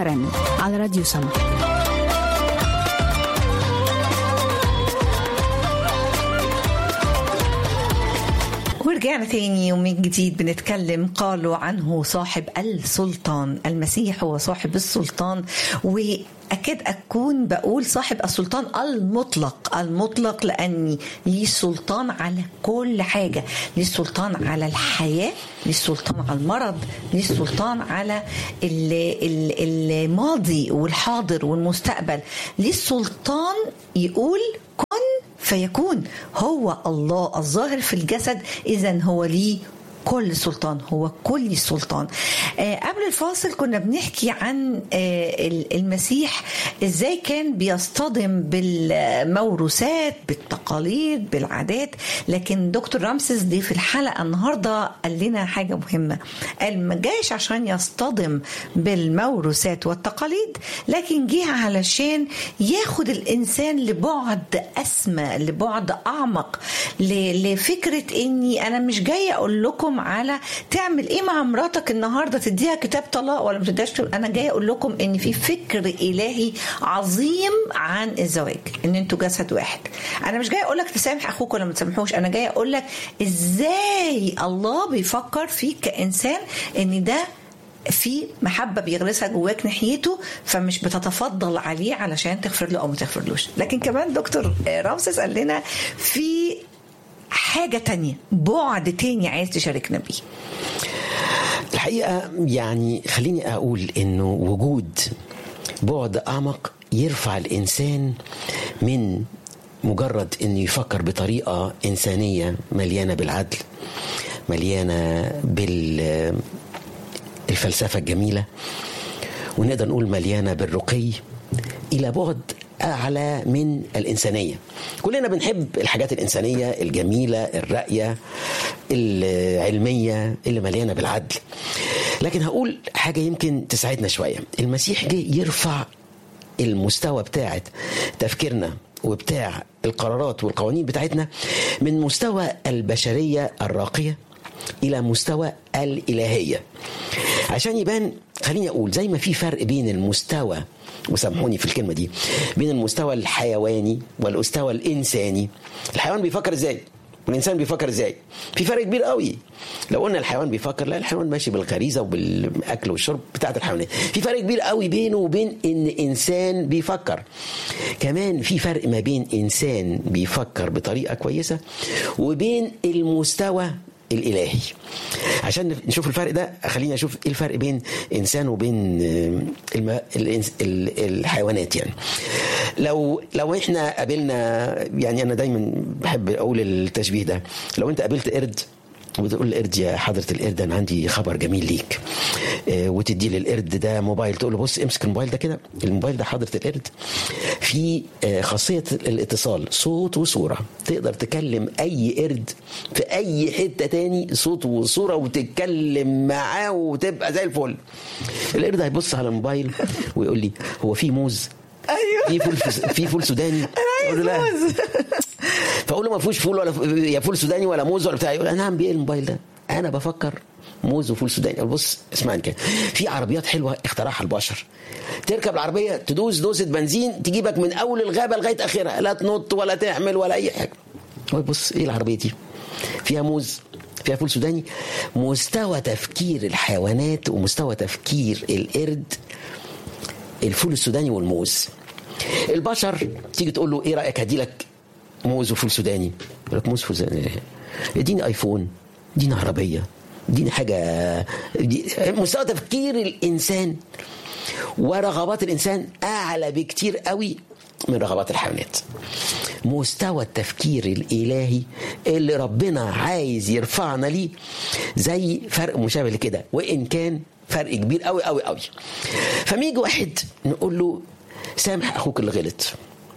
مرن على راديو سما ورجعنا تاني ومن جديد بنتكلم قالوا عنه صاحب السلطان المسيح هو صاحب السلطان وأكاد أكون بقول صاحب السلطان المطلق المطلق لأني ليه سلطان على كل حاجة ليه سلطان على الحياة ليه سلطان على المرض ليه سلطان على ال- ال- الماضي والحاضر والمستقبل ليه سلطان يقول كن فيكون هو الله الظاهر في الجسد اذا هو ليه كل سلطان هو كل السلطان آه قبل الفاصل كنا بنحكي عن آه المسيح ازاي كان بيصطدم بالموروثات بالتقاليد بالعادات لكن دكتور رامسيس دي في الحلقه النهارده قال لنا حاجه مهمه قال ما جاش عشان يصطدم بالموروثات والتقاليد لكن جه علشان ياخد الانسان لبعد اسمى لبعد اعمق ل- لفكره اني انا مش جايه اقول لكم على تعمل ايه مع مراتك النهارده تديها كتاب طلاق ولا ما تديهاش انا جايه اقول لكم ان في فكر الهي عظيم عن الزواج ان انتوا جسد واحد انا مش جايه اقول لك تسامح اخوك ولا ما تسامحوش انا جايه اقول لك ازاي الله بيفكر فيك كانسان ان ده في محبة بيغرسها جواك ناحيته فمش بتتفضل عليه علشان تغفر له أو ما تغفرلوش لكن كمان دكتور رامسيس قال لنا في حاجة تانية بعد تاني عايز تشاركنا بيه الحقيقة يعني خليني أقول إنه وجود بعد أعمق يرفع الإنسان من مجرد إنه يفكر بطريقة إنسانية مليانة بالعدل مليانة بالفلسفة الجميلة ونقدر نقول مليانة بالرقي إلى بعد أعلى من الإنسانية كلنا بنحب الحاجات الإنسانية الجميلة الراقية العلمية اللي مليانة بالعدل لكن هقول حاجة يمكن تساعدنا شوية المسيح جه يرفع المستوى بتاعت تفكيرنا وبتاع القرارات والقوانين بتاعتنا من مستوى البشرية الراقية إلى مستوى الإلهية عشان يبان خليني أقول زي ما في فرق بين المستوى وسامحوني في الكلمة دي بين المستوى الحيواني والمستوى الإنساني الحيوان بيفكر إزاي والإنسان بيفكر إزاي في فرق كبير قوي لو قلنا الحيوان بيفكر لا الحيوان ماشي بالغريزة وبالأكل والشرب بتاعت الحيوانات في فرق كبير قوي بينه وبين إن إنسان بيفكر كمان في فرق ما بين إنسان بيفكر بطريقة كويسة وبين المستوى الالهي عشان نشوف الفرق ده خلينا اشوف ايه الفرق بين انسان وبين الم... الإنس... الحيوانات يعني لو لو احنا قابلنا يعني انا دايما بحب اقول التشبيه ده لو انت قابلت قرد وبتقول للقرد يا حضرة القرد أنا عندي خبر جميل ليك آه وتدي للقرد ده موبايل تقول له بص امسك الموبايل ده كده الموبايل ده حضرة القرد في آه خاصية الاتصال صوت وصورة تقدر تكلم أي قرد في أي حتة تاني صوت وصورة وتتكلم معاه وتبقى زي الفل القرد هيبص على الموبايل ويقول لي هو في موز ايوه في فول في فول سوداني انا عايز موز فاقول له ما فيهوش فول ولا يا فول سوداني ولا موز ولا بتاع يقول انا هعمل بيه الموبايل ده انا بفكر موز وفول سوداني أقول بص اسمعني كده في عربيات حلوه اخترعها البشر تركب العربيه تدوس دوسه بنزين تجيبك من اول الغابه لغايه اخرها لا تنط ولا تعمل ولا اي حاجه بص ايه العربيه دي فيها موز فيها فول سوداني مستوى تفكير الحيوانات ومستوى تفكير القرد الفول السوداني والموز البشر تيجي تقول له ايه رايك هدي لك موز وفول سوداني يقول لك موز فول سوداني اديني ايفون اديني عربيه اديني حاجه دي مستوى تفكير الانسان ورغبات الانسان اعلى بكتير قوي من رغبات الحيوانات مستوى التفكير الالهي اللي ربنا عايز يرفعنا ليه زي فرق مشابه لكده وان كان فرق كبير قوي قوي قوي فما يجي واحد نقول له سامح اخوك اللي غلط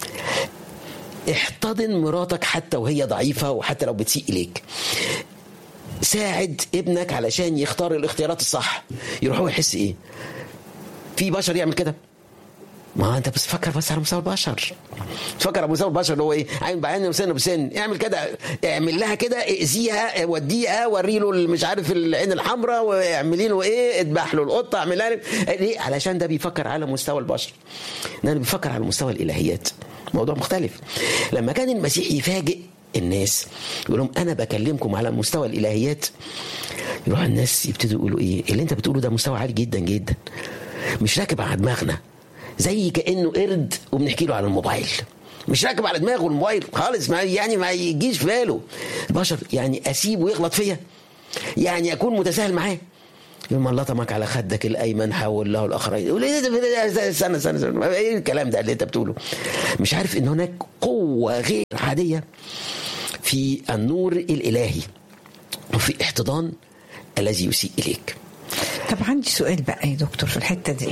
احتضن مراتك حتى وهي ضعيفه وحتى لو بتسيء اليك ساعد ابنك علشان يختار الاختيارات الصح يروح هو يحس ايه في بشر يعمل كده ما هو انت بتفكر بس على مستوى البشر تفكر على مستوى البشر اللي هو ايه عين بعين وسن بسن اعمل كده اعمل لها كده اذيها وديها وري له مش عارف العين الحمراء واعملي له ايه اذبح له القطه اعمل لها ليه علشان ده بيفكر على مستوى البشر ده بيفكر على مستوى الالهيات موضوع مختلف لما كان المسيح يفاجئ الناس يقول لهم انا بكلمكم على مستوى الالهيات يروح الناس يبتدوا يقولوا ايه اللي انت بتقوله ده مستوى عالي جدا جدا مش راكب على دماغنا زي كانه قرد وبنحكي له على الموبايل مش راكب على دماغه الموبايل خالص ما يعني ما يجيش في باله البشر يعني اسيبه يغلط فيا يعني اكون متساهل معاه لما لطمك على خدك الايمن حول له الاخر يقول ايه ده استنى استنى استنى ايه الكلام ده اللي انت بتقوله مش عارف ان هناك قوه غير عاديه في النور الالهي وفي احتضان الذي يسيء اليك طب عندي سؤال بقى يا دكتور في الحته دي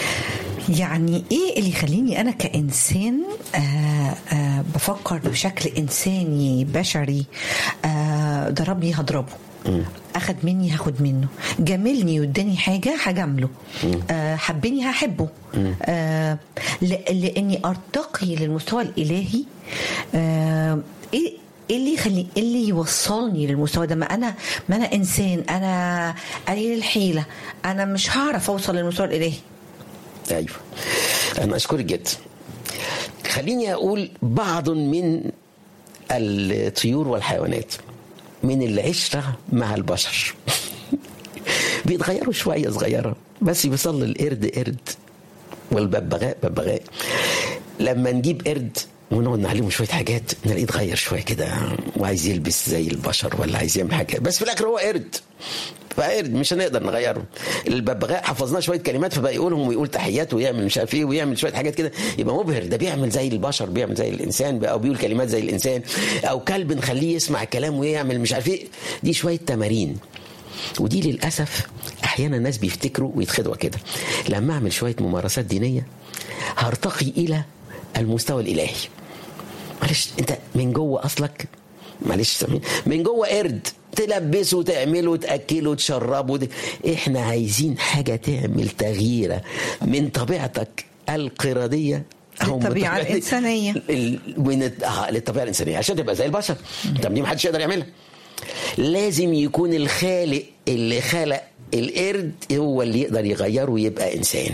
يعني ايه اللي يخليني انا كانسان آه آه بفكر بشكل انساني بشري آه ضربني هضربه اخد مني هاخد منه جاملني واداني حاجه هجامله آه حبني هحبه آه لاني ارتقي للمستوى الالهي آه ايه ايه اللي يخلي ايه اللي يوصلني للمستوى ده ما انا ما انا انسان انا قليل الحيله انا مش هعرف اوصل للمستوى الالهي ايوه انا اشكرك جدا خليني اقول بعض من الطيور والحيوانات من العشره مع البشر بيتغيروا شويه صغيره بس بيصل القرد قرد والببغاء ببغاء لما نجيب قرد ونقعد نعلمه شويه حاجات نلاقيه اتغير شويه كده وعايز يلبس زي البشر ولا عايز يعمل حاجه بس في الاخر هو قرد فقرد مش هنقدر نغيره الببغاء حفظناه شويه كلمات فبقى يقولهم ويقول تحيات ويعمل مش عارف ايه ويعمل شويه حاجات كده يبقى مبهر ده بيعمل زي البشر بيعمل زي الانسان او بيقول كلمات زي الانسان او كلب نخليه يسمع الكلام ويعمل مش عارف ايه دي شويه تمارين ودي للاسف احيانا الناس بيفتكروا ويتخدعوا كده لما اعمل شويه ممارسات دينيه هرتقي الى المستوى الالهي معلش انت من جوه اصلك معلش سامين من جوه قرد تلبسه تعمله تاكله تشربه دي. احنا عايزين حاجه تعمل تغييره من طبيعتك القرديه أو الطبيعه الانسانيه من آه للطبيعه الانسانيه عشان تبقى زي البشر طب دي محدش يقدر يعملها لازم يكون الخالق اللي خلق القرد هو اللي يقدر يغيره ويبقى انسان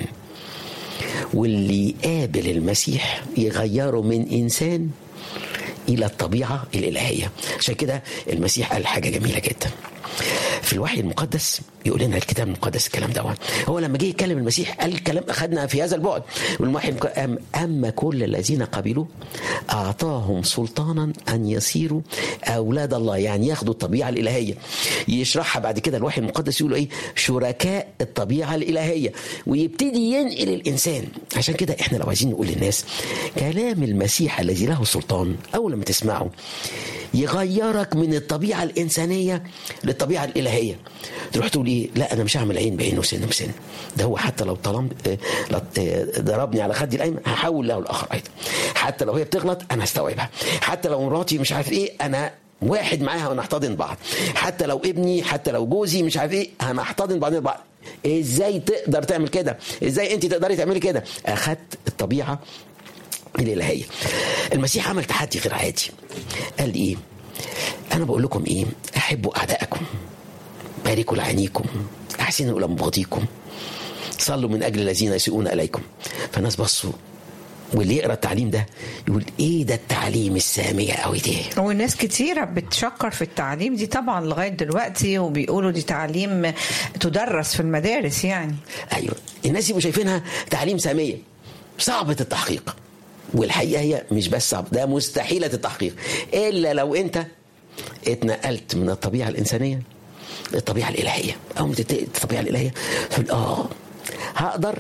واللي يقابل المسيح يغيره من انسان الى الطبيعه الالهيه عشان كده المسيح قال حاجه جميله جدا في الوحي المقدس يقول لنا الكتاب المقدس الكلام ده هو لما جه يتكلم المسيح قال الكلام اخذنا في هذا البعد والوحي أم اما كل الذين قبلوه اعطاهم سلطانا ان يصيروا اولاد الله يعني ياخدوا الطبيعه الالهيه يشرحها بعد كده الوحي المقدس يقول ايه شركاء الطبيعه الالهيه ويبتدي ينقل الانسان عشان كده احنا لو عايزين نقول للناس كلام المسيح الذي له سلطان اول ما تسمعه يغيرك من الطبيعه الانسانيه للطبيعه الالهيه تروح تقول ايه لا انا مش هعمل عين بعين وسن بسن ده هو حتى لو طلب ضربني على خدي الايمن هحول له الاخر ايضا حتى لو هي بتغلط انا هستوعبها حتى لو مراتي مش عارف ايه انا واحد معاها ونحتضن بعض حتى لو ابني حتى لو جوزي مش عارف ايه هنحتضن بعضنا بعض ازاي تقدر تعمل كده ازاي انت تقدري تعملي كده اخدت الطبيعه الالهيه المسيح عمل تحدي غير عادي قال ايه انا بقول لكم ايه احبوا اعدائكم باركوا لعينيكم احسنوا الى مبغضيكم صلوا من اجل الذين يسيئون اليكم فالناس بصوا واللي يقرا التعليم ده يقول ايه ده التعليم الساميه قوي ده والناس كتيره بتشكر في التعليم دي طبعا لغايه دلوقتي وبيقولوا دي تعليم تدرس في المدارس يعني ايوه الناس يبقوا شايفينها تعليم ساميه صعبه التحقيق والحقيقه هي مش بس صعب ده مستحيله التحقيق الا لو انت اتنقلت من الطبيعه الانسانيه للطبيعه الالهيه او من الطبيعه الالهيه تقول اه هقدر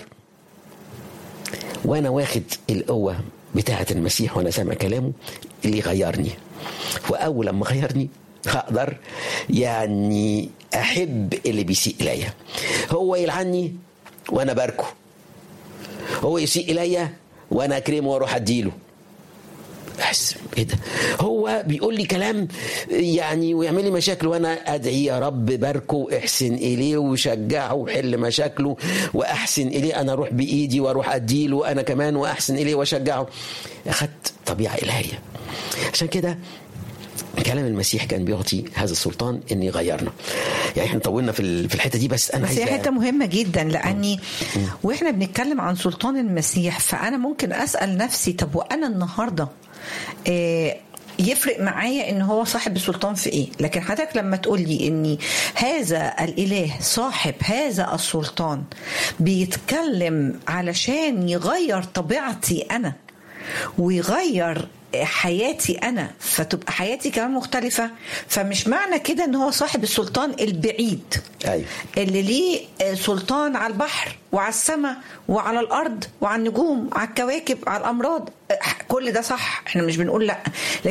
وانا واخد القوه بتاعه المسيح وانا سامع كلامه اللي يغيرني واول لما غيرني هقدر يعني احب اللي بيسيء اليا هو يلعني وانا باركه هو يسيء اليا وانا اكرمه واروح اديله احس ايه ده هو بيقول لي كلام يعني ويعمل لي مشاكل وانا ادعي يا رب باركه احسن اليه وشجعه وحل مشاكله واحسن اليه انا اروح بايدي واروح اديله انا كمان واحسن اليه واشجعه اخدت طبيعه الهيه عشان كده كلام المسيح كان بيعطي هذا السلطان ان يغيرنا يعني احنا طولنا في في الحته دي بس انا بس هي عايز حته مهمه جدا لاني واحنا بنتكلم عن سلطان المسيح فانا ممكن اسال نفسي طب وانا النهارده آه، يفرق معايا ان هو صاحب السلطان في ايه لكن حضرتك لما تقول لي ان هذا الاله صاحب هذا السلطان بيتكلم علشان يغير طبيعتي انا ويغير حياتي انا فتبقى حياتي كمان مختلفه فمش معنى كده ان هو صاحب السلطان البعيد أيوة. اللي ليه سلطان على البحر وعلى السماء وعلى الارض وعلى النجوم على الكواكب على الامراض كل ده صح احنا مش بنقول لا